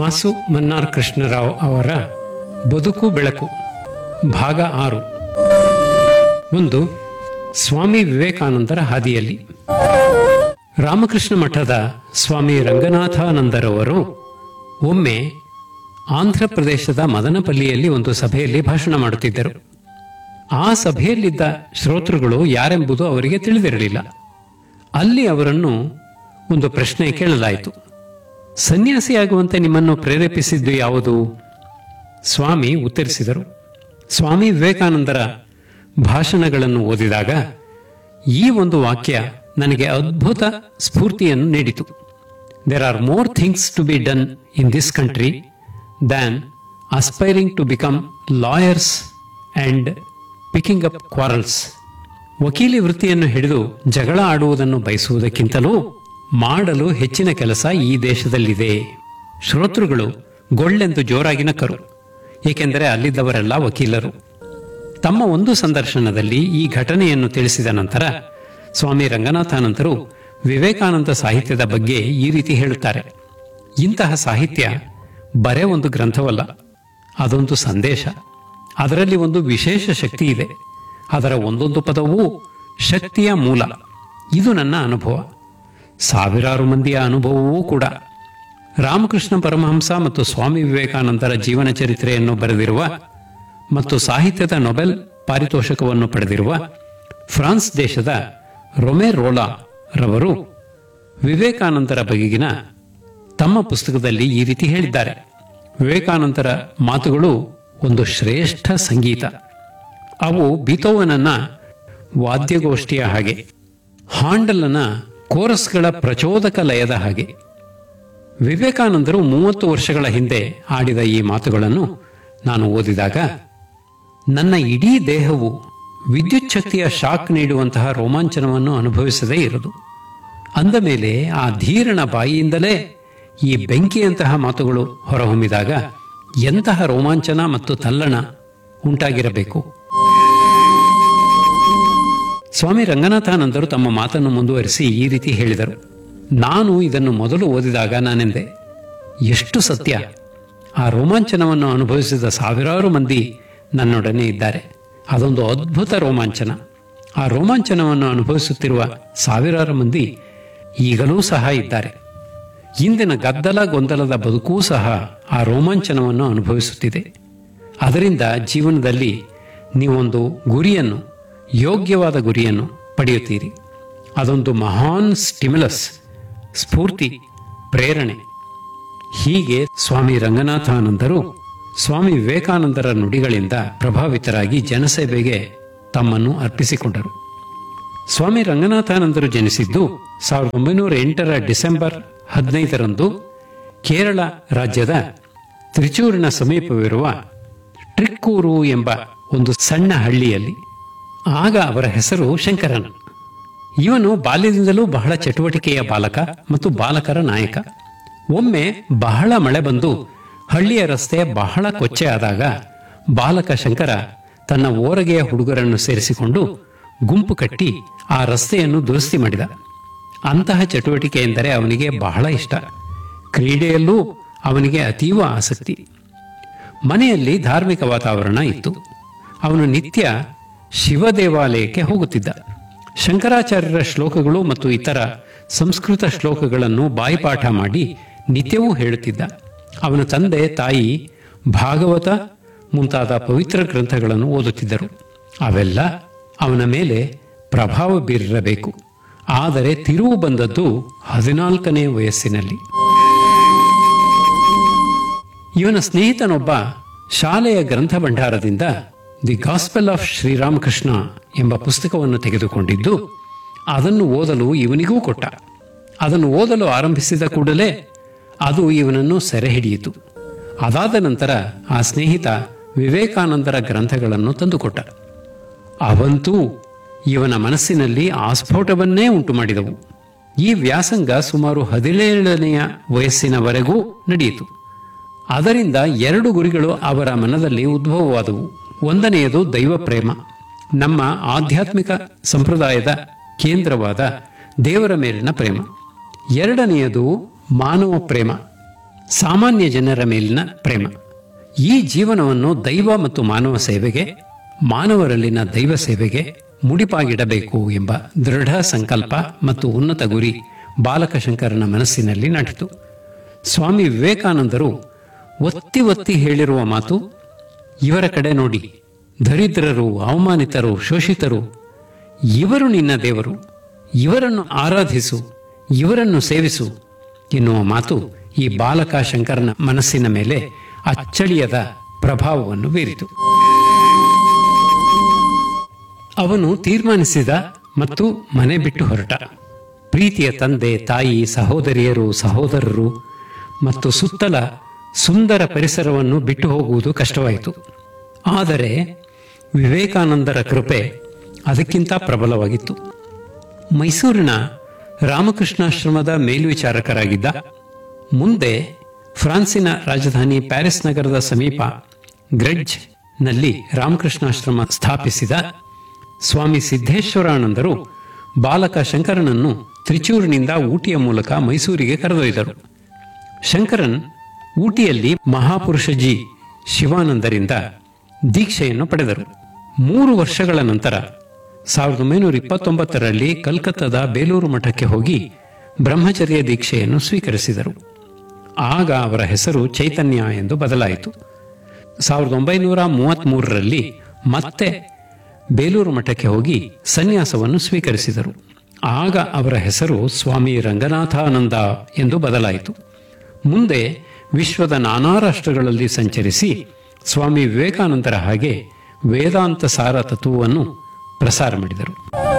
ಮಾಸು ಮನ್ನಾರ್ ಕೃಷ್ಣರಾವ್ ಅವರ ಬದುಕು ಬೆಳಕು ಭಾಗ ಆರು ಒಂದು ಸ್ವಾಮಿ ವಿವೇಕಾನಂದರ ಹಾದಿಯಲ್ಲಿ ರಾಮಕೃಷ್ಣ ಮಠದ ಸ್ವಾಮಿ ರಂಗನಾಥಾನಂದರವರು ಒಮ್ಮೆ ಆಂಧ್ರ ಪ್ರದೇಶದ ಮದನಪಲ್ಲಿಯಲ್ಲಿ ಒಂದು ಸಭೆಯಲ್ಲಿ ಭಾಷಣ ಮಾಡುತ್ತಿದ್ದರು ಆ ಸಭೆಯಲ್ಲಿದ್ದ ಶ್ರೋತೃಗಳು ಯಾರೆಂಬುದು ಅವರಿಗೆ ತಿಳಿದಿರಲಿಲ್ಲ ಅಲ್ಲಿ ಅವರನ್ನು ಒಂದು ಪ್ರಶ್ನೆ ಕೇಳಲಾಯಿತು ಸನ್ಯಾಸಿಯಾಗುವಂತೆ ನಿಮ್ಮನ್ನು ಪ್ರೇರೇಪಿಸಿದ್ದು ಯಾವುದು ಸ್ವಾಮಿ ಉತ್ತರಿಸಿದರು ಸ್ವಾಮಿ ವಿವೇಕಾನಂದರ ಭಾಷಣಗಳನ್ನು ಓದಿದಾಗ ಈ ಒಂದು ವಾಕ್ಯ ನನಗೆ ಅದ್ಭುತ ಸ್ಫೂರ್ತಿಯನ್ನು ನೀಡಿತು there are more things to be done in this country than aspiring to become lawyers and picking up quarrels ವಕೀಲಿ ವೃತ್ತಿಯನ್ನು ಹಿಡಿದು ಜಗಳ ಆಡುವುದನ್ನು ಬಯಸುವುದಕ್ಕಿಂತಲೂ ಮಾಡಲು ಹೆಚ್ಚಿನ ಕೆಲಸ ಈ ದೇಶದಲ್ಲಿದೆ ಶ್ರೋತೃಗಳು ಗೊಳ್ಳೆಂದು ಜೋರಾಗಿ ನಕ್ಕರು ಏಕೆಂದರೆ ಅಲ್ಲಿದ್ದವರೆಲ್ಲ ವಕೀಲರು ತಮ್ಮ ಒಂದು ಸಂದರ್ಶನದಲ್ಲಿ ಈ ಘಟನೆಯನ್ನು ತಿಳಿಸಿದ ನಂತರ ಸ್ವಾಮಿ ರಂಗನಾಥಾನಂದರು ವಿವೇಕಾನಂದ ಸಾಹಿತ್ಯದ ಬಗ್ಗೆ ಈ ರೀತಿ ಹೇಳುತ್ತಾರೆ ಇಂತಹ ಸಾಹಿತ್ಯ ಬರೇ ಒಂದು ಗ್ರಂಥವಲ್ಲ ಅದೊಂದು ಸಂದೇಶ ಅದರಲ್ಲಿ ಒಂದು ವಿಶೇಷ ಶಕ್ತಿ ಇದೆ ಅದರ ಒಂದೊಂದು ಪದವೂ ಶಕ್ತಿಯ ಮೂಲ ಇದು ನನ್ನ ಅನುಭವ ಸಾವಿರಾರು ಮಂದಿಯ ಅನುಭವವೂ ಕೂಡ ರಾಮಕೃಷ್ಣ ಪರಮಹಂಸ ಮತ್ತು ಸ್ವಾಮಿ ವಿವೇಕಾನಂದರ ಜೀವನ ಚರಿತ್ರೆಯನ್ನು ಬರೆದಿರುವ ಮತ್ತು ಸಾಹಿತ್ಯದ ನೊಬೆಲ್ ಪಾರಿತೋಷಕವನ್ನು ಪಡೆದಿರುವ ಫ್ರಾನ್ಸ್ ದೇಶದ ರೊಮೆ ರೋಲಾ ರವರು ವಿವೇಕಾನಂದರ ಬಗೆಗಿನ ತಮ್ಮ ಪುಸ್ತಕದಲ್ಲಿ ಈ ರೀತಿ ಹೇಳಿದ್ದಾರೆ ವಿವೇಕಾನಂದರ ಮಾತುಗಳು ಒಂದು ಶ್ರೇಷ್ಠ ಸಂಗೀತ ಅವು ಬೀತೋವನನ್ನ ವಾದ್ಯಗೋಷ್ಠಿಯ ಹಾಗೆ ಹಾಂಡಲನ ಕೋರಸ್ಗಳ ಪ್ರಚೋದಕ ಲಯದ ಹಾಗೆ ವಿವೇಕಾನಂದರು ಮೂವತ್ತು ವರ್ಷಗಳ ಹಿಂದೆ ಆಡಿದ ಈ ಮಾತುಗಳನ್ನು ನಾನು ಓದಿದಾಗ ನನ್ನ ಇಡೀ ದೇಹವು ವಿದ್ಯುತ್ ಶಕ್ತಿಯ ಶಾಕ್ ನೀಡುವಂತಹ ರೋಮಾಂಚನವನ್ನು ಅನುಭವಿಸದೇ ಇರದು ಅಂದ ಮೇಲೆ ಆ ಧೀರನ ಬಾಯಿಯಿಂದಲೇ ಈ ಬೆಂಕಿಯಂತಹ ಮಾತುಗಳು ಹೊರಹೊಮ್ಮಿದಾಗ ಎಂತಹ ರೋಮಾಂಚನ ಮತ್ತು ತಲ್ಲಣ ಉಂಟಾಗಿರಬೇಕು ಸ್ವಾಮಿ ರಂಗನಾಥಾನಂದರು ತಮ್ಮ ಮಾತನ್ನು ಮುಂದುವರಿಸಿ ಈ ರೀತಿ ಹೇಳಿದರು ನಾನು ಇದನ್ನು ಮೊದಲು ಓದಿದಾಗ ನಾನೆಂದೆ ಎಷ್ಟು ಸತ್ಯ ಆ ರೋಮಾಂಚನವನ್ನು ಅನುಭವಿಸಿದ ಸಾವಿರಾರು ಮಂದಿ ನನ್ನೊಡನೆ ಇದ್ದಾರೆ ಅದೊಂದು ಅದ್ಭುತ ರೋಮಾಂಚನ ಆ ರೋಮಾಂಚನವನ್ನು ಅನುಭವಿಸುತ್ತಿರುವ ಸಾವಿರಾರು ಮಂದಿ ಈಗಲೂ ಸಹ ಇದ್ದಾರೆ ಇಂದಿನ ಗದ್ದಲ ಗೊಂದಲದ ಬದುಕೂ ಸಹ ಆ ರೋಮಾಂಚನವನ್ನು ಅನುಭವಿಸುತ್ತಿದೆ ಅದರಿಂದ ಜೀವನದಲ್ಲಿ ನೀವೊಂದು ಗುರಿಯನ್ನು ಯೋಗ್ಯವಾದ ಗುರಿಯನ್ನು ಪಡೆಯುತ್ತೀರಿ ಅದೊಂದು ಮಹಾನ್ ಸ್ಟಿಮ್ಯುಲಸ್ ಸ್ಫೂರ್ತಿ ಪ್ರೇರಣೆ ಹೀಗೆ ಸ್ವಾಮಿ ರಂಗನಾಥಾನಂದರು ಸ್ವಾಮಿ ವಿವೇಕಾನಂದರ ನುಡಿಗಳಿಂದ ಪ್ರಭಾವಿತರಾಗಿ ಜನಸೇವೆಗೆ ತಮ್ಮನ್ನು ಅರ್ಪಿಸಿಕೊಂಡರು ಸ್ವಾಮಿ ರಂಗನಾಥಾನಂದರು ಜನಿಸಿದ್ದು ಸಾವಿರದ ಒಂಬೈನೂರ ಎಂಟರ ಡಿಸೆಂಬರ್ ಹದಿನೈದರಂದು ಕೇರಳ ರಾಜ್ಯದ ತ್ರಿಚೂರಿನ ಸಮೀಪವಿರುವ ಟ್ರಿಕ್ಕೂರು ಎಂಬ ಒಂದು ಸಣ್ಣ ಹಳ್ಳಿಯಲ್ಲಿ ಆಗ ಅವರ ಹೆಸರು ಶಂಕರನ್ ಇವನು ಬಾಲ್ಯದಿಂದಲೂ ಬಹಳ ಚಟುವಟಿಕೆಯ ಬಾಲಕ ಮತ್ತು ಬಾಲಕರ ನಾಯಕ ಒಮ್ಮೆ ಬಹಳ ಮಳೆ ಬಂದು ಹಳ್ಳಿಯ ರಸ್ತೆ ಬಹಳ ಕೊಚ್ಚೆ ಆದಾಗ ಬಾಲಕ ಶಂಕರ ತನ್ನ ಓರಗೆಯ ಹುಡುಗರನ್ನು ಸೇರಿಸಿಕೊಂಡು ಗುಂಪು ಕಟ್ಟಿ ಆ ರಸ್ತೆಯನ್ನು ದುರಸ್ತಿ ಮಾಡಿದ ಅಂತಹ ಚಟುವಟಿಕೆ ಎಂದರೆ ಅವನಿಗೆ ಬಹಳ ಇಷ್ಟ ಕ್ರೀಡೆಯಲ್ಲೂ ಅವನಿಗೆ ಅತೀವ ಆಸಕ್ತಿ ಮನೆಯಲ್ಲಿ ಧಾರ್ಮಿಕ ವಾತಾವರಣ ಇತ್ತು ಅವನು ನಿತ್ಯ ಶಿವ ದೇವಾಲಯಕ್ಕೆ ಹೋಗುತ್ತಿದ್ದ ಶಂಕರಾಚಾರ್ಯರ ಶ್ಲೋಕಗಳು ಮತ್ತು ಇತರ ಸಂಸ್ಕೃತ ಶ್ಲೋಕಗಳನ್ನು ಬಾಯಿಪಾಠ ಮಾಡಿ ನಿತ್ಯವೂ ಹೇಳುತ್ತಿದ್ದ ಅವನ ತಂದೆ ತಾಯಿ ಭಾಗವತ ಮುಂತಾದ ಪವಿತ್ರ ಗ್ರಂಥಗಳನ್ನು ಓದುತ್ತಿದ್ದರು ಅವೆಲ್ಲ ಅವನ ಮೇಲೆ ಪ್ರಭಾವ ಬೀರಿರಬೇಕು ಆದರೆ ತಿರುವು ಬಂದದ್ದು ಹದಿನಾಲ್ಕನೇ ವಯಸ್ಸಿನಲ್ಲಿ ಇವನ ಸ್ನೇಹಿತನೊಬ್ಬ ಶಾಲೆಯ ಗ್ರಂಥ ಭಂಡಾರದಿಂದ ದಿ ಗಾಸ್ಪೆಲ್ ಆಫ್ ಶ್ರೀರಾಮಕೃಷ್ಣ ಎಂಬ ಪುಸ್ತಕವನ್ನು ತೆಗೆದುಕೊಂಡಿದ್ದು ಅದನ್ನು ಓದಲು ಇವನಿಗೂ ಕೊಟ್ಟ ಅದನ್ನು ಓದಲು ಆರಂಭಿಸಿದ ಕೂಡಲೇ ಅದು ಇವನನ್ನು ಸೆರೆ ಹಿಡಿಯಿತು ಅದಾದ ನಂತರ ಆ ಸ್ನೇಹಿತ ವಿವೇಕಾನಂದರ ಗ್ರಂಥಗಳನ್ನು ತಂದುಕೊಟ್ಟ ಅವಂತೂ ಇವನ ಮನಸ್ಸಿನಲ್ಲಿ ಆಸ್ಫೋಟವನ್ನೇ ಉಂಟು ಮಾಡಿದವು ಈ ವ್ಯಾಸಂಗ ಸುಮಾರು ಹದಿನೇಳನೆಯ ವಯಸ್ಸಿನವರೆಗೂ ನಡೆಯಿತು ಅದರಿಂದ ಎರಡು ಗುರಿಗಳು ಅವರ ಮನದಲ್ಲಿ ಉದ್ಭವವಾದವು ಒಂದನೆಯದು ದೈವ ಪ್ರೇಮ ನಮ್ಮ ಆಧ್ಯಾತ್ಮಿಕ ಸಂಪ್ರದಾಯದ ಕೇಂದ್ರವಾದ ದೇವರ ಮೇಲಿನ ಪ್ರೇಮ ಎರಡನೆಯದು ಮಾನವ ಪ್ರೇಮ ಸಾಮಾನ್ಯ ಜನರ ಮೇಲಿನ ಪ್ರೇಮ ಈ ಜೀವನವನ್ನು ದೈವ ಮತ್ತು ಮಾನವ ಸೇವೆಗೆ ಮಾನವರಲ್ಲಿನ ದೈವ ಸೇವೆಗೆ ಮುಡಿಪಾಗಿಡಬೇಕು ಎಂಬ ದೃಢ ಸಂಕಲ್ಪ ಮತ್ತು ಉನ್ನತ ಗುರಿ ಬಾಲಕಶಂಕರನ ಮನಸ್ಸಿನಲ್ಲಿ ನಾಟಿತು ಸ್ವಾಮಿ ವಿವೇಕಾನಂದರು ಒತ್ತಿ ಒತ್ತಿ ಹೇಳಿರುವ ಮಾತು ಇವರ ಕಡೆ ನೋಡಿ ದರಿದ್ರರು ಅವಮಾನಿತರು ಶೋಷಿತರು ಇವರು ನಿನ್ನ ದೇವರು ಇವರನ್ನು ಆರಾಧಿಸು ಇವರನ್ನು ಸೇವಿಸು ಎನ್ನುವ ಮಾತು ಈ ಬಾಲಕ ಶಂಕರನ ಮನಸ್ಸಿನ ಮೇಲೆ ಅಚ್ಚಳಿಯದ ಪ್ರಭಾವವನ್ನು ಬೀರಿತು ಅವನು ತೀರ್ಮಾನಿಸಿದ ಮತ್ತು ಮನೆ ಬಿಟ್ಟು ಹೊರಟ ಪ್ರೀತಿಯ ತಂದೆ ತಾಯಿ ಸಹೋದರಿಯರು ಸಹೋದರರು ಮತ್ತು ಸುತ್ತಲ ಸುಂದರ ಪರಿಸರವನ್ನು ಬಿಟ್ಟು ಹೋಗುವುದು ಕಷ್ಟವಾಯಿತು ಆದರೆ ವಿವೇಕಾನಂದರ ಕೃಪೆ ಅದಕ್ಕಿಂತ ಪ್ರಬಲವಾಗಿತ್ತು ಮೈಸೂರಿನ ರಾಮಕೃಷ್ಣಾಶ್ರಮದ ಮೇಲ್ವಿಚಾರಕರಾಗಿದ್ದ ಮುಂದೆ ಫ್ರಾನ್ಸಿನ ರಾಜಧಾನಿ ಪ್ಯಾರಿಸ್ ನಗರದ ಸಮೀಪ ಗ್ರೆಡ್ಜ್ ನಲ್ಲಿ ರಾಮಕೃಷ್ಣಾಶ್ರಮ ಸ್ಥಾಪಿಸಿದ ಸ್ವಾಮಿ ಸಿದ್ದೇಶ್ವರಾನಂದರು ಬಾಲಕ ಶಂಕರನನ್ನು ತ್ರಿಚೂರಿನಿಂದ ಊಟಿಯ ಮೂಲಕ ಮೈಸೂರಿಗೆ ಕರೆದೊಯ್ದರು ಶಂಕರನ್ ಊಟಿಯಲ್ಲಿ ಮಹಾಪುರುಷಜಿ ಶಿವಾನಂದರಿಂದ ದೀಕ್ಷೆಯನ್ನು ಪಡೆದರು ಮೂರು ವರ್ಷಗಳ ನಂತರ ಸಾವಿರದ ಒಂಬೈನೂರ ಇಪ್ಪತ್ತೊಂಬತ್ತರಲ್ಲಿ ಕಲ್ಕತ್ತಾದ ಬೇಲೂರು ಮಠಕ್ಕೆ ಹೋಗಿ ಬ್ರಹ್ಮಚರ್ಯ ದೀಕ್ಷೆಯನ್ನು ಸ್ವೀಕರಿಸಿದರು ಆಗ ಅವರ ಹೆಸರು ಚೈತನ್ಯ ಎಂದು ಬದಲಾಯಿತು ಸಾವಿರದ ಒಂಬೈನೂರ ಮೂವತ್ತ್ಮೂರರಲ್ಲಿ ಮತ್ತೆ ಬೇಲೂರು ಮಠಕ್ಕೆ ಹೋಗಿ ಸನ್ಯಾಸವನ್ನು ಸ್ವೀಕರಿಸಿದರು ಆಗ ಅವರ ಹೆಸರು ಸ್ವಾಮಿ ರಂಗನಾಥಾನಂದ ಎಂದು ಬದಲಾಯಿತು ಮುಂದೆ ವಿಶ್ವದ ನಾನಾ ರಾಷ್ಟ್ರಗಳಲ್ಲಿ ಸಂಚರಿಸಿ ಸ್ವಾಮಿ ವಿವೇಕಾನಂದರ ಹಾಗೆ ವೇದಾಂತ ಸಾರ ತತ್ವವನ್ನು ಪ್ರಸಾರ ಮಾಡಿದರು